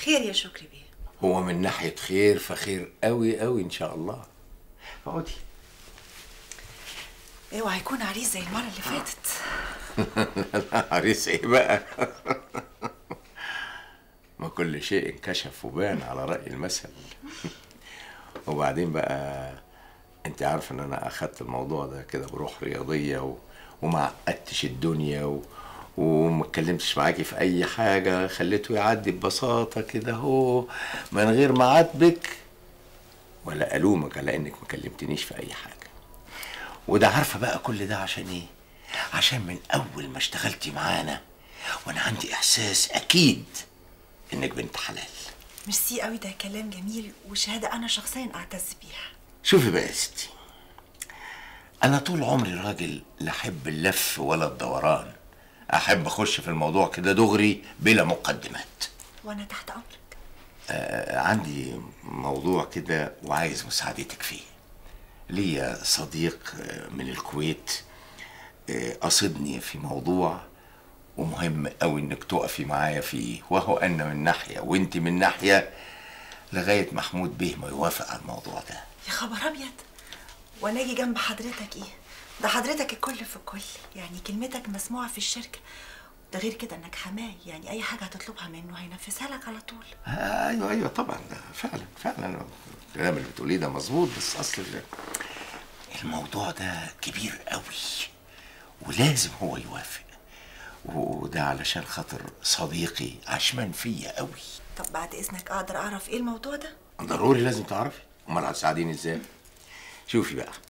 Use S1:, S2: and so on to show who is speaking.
S1: خير يا شكري بيه
S2: هو من ناحيه خير فخير قوي قوي ان شاء الله اقعدي
S1: اوعى يكون عريس زي المره اللي فاتت
S2: عريس ايه بقى ما كل شيء انكشف وبان على رأي المثل وبعدين بقى انت عارف ان انا اخدت الموضوع ده كده بروح رياضية و... وما عقدتش الدنيا و... وما اتكلمتش معاكي في اي حاجة خليته يعدي ببساطة كده هو من غير ما اعاتبك ولا الومك على انك ما كلمتنيش في اي حاجة وده عارفة بقى كل ده عشان ايه عشان من اول ما اشتغلتي معانا وانا عندي احساس اكيد انك بنت حلال
S1: ميرسي قوي ده كلام جميل وشهاده انا شخصيا اعتز بيها
S2: شوفي بقى يا ستي انا طول عمري راجل لا احب اللف ولا الدوران احب اخش في الموضوع كده دغري بلا مقدمات
S1: وانا تحت امرك
S2: آه عندي موضوع كده وعايز مساعدتك فيه ليا صديق آه، من الكويت آه، قصدني في موضوع ومهم قوي انك تقفي معايا فيه وهو انا من ناحيه وانت من ناحيه لغايه محمود بيه ما يوافق على الموضوع ده
S1: يا خبر ابيض وانا اجي جنب حضرتك ايه ده حضرتك الكل في الكل يعني كلمتك مسموعه في الشركه ده غير كده انك حماي يعني اي حاجه هتطلبها منه هينفذها لك على طول
S2: آه ايوه ايوه طبعا ده فعلا فعلا الكلام اللي بتقوليه ده مظبوط بس اصل ال- الموضوع ده كبير قوي ولازم هو يوافق وده علشان خاطر صديقي عشمان فيا قوي
S1: طب بعد اذنك اقدر اعرف ايه الموضوع ده
S2: ضروري لازم تعرفي امال هتساعديني ازاي شوفي بقى